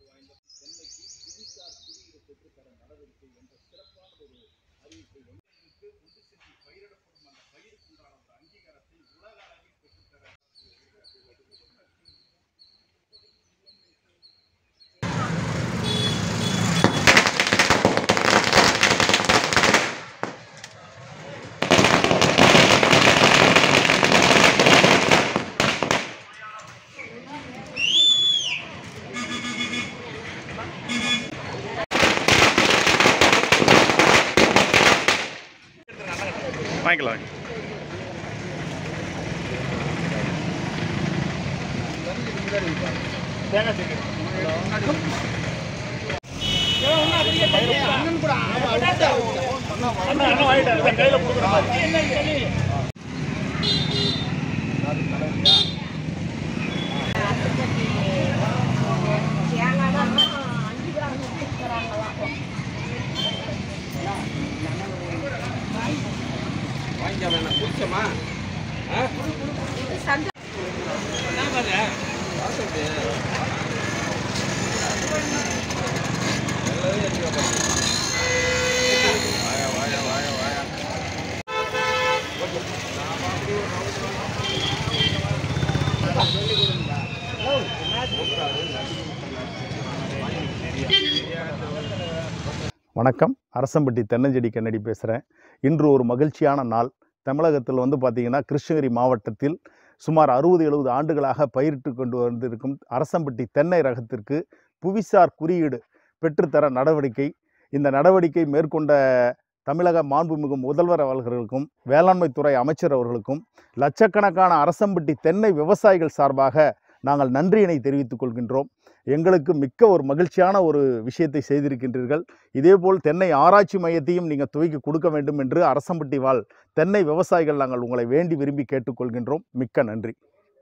வாங்கிக்கலாம் வணக்கம் அரசம்பட்டி தென்னஞ்செடி கண்ணடி பேசுகிறேன் இன்று ஒரு மகிழ்ச்சியான நாள் தமிழகத்தில் வந்து பார்த்திங்கன்னா கிருஷ்ணகிரி மாவட்டத்தில் சுமார் அறுபது எழுபது ஆண்டுகளாக பயிரிட்டு கொண்டு வந்திருக்கும் அரசம்பட்டி தென்னை ரகத்திற்கு புவிசார் குறியீடு பெற்றுத்தர நடவடிக்கை இந்த நடவடிக்கை மேற்கொண்ட தமிழக மாண்புமிகு முதல்வர் அவர்களுக்கும் வேளாண்மைத்துறை அமைச்சர் அவர்களுக்கும் லட்சக்கணக்கான அரசம்பட்டி தென்னை விவசாயிகள் சார்பாக நாங்கள் நன்றியினை தெரிவித்துக் கொள்கின்றோம் எங்களுக்கு மிக்க ஒரு மகிழ்ச்சியான ஒரு விஷயத்தை செய்திருக்கின்றீர்கள் இதேபோல் தென்னை ஆராய்ச்சி மையத்தையும் நீங்கள் துவக்கி கொடுக்க வேண்டும் என்று அரசம்பட்டி வாழ் தென்னை விவசாயிகள் நாங்கள் உங்களை வேண்டி விரும்பி கேட்டுக்கொள்கின்றோம் மிக்க நன்றி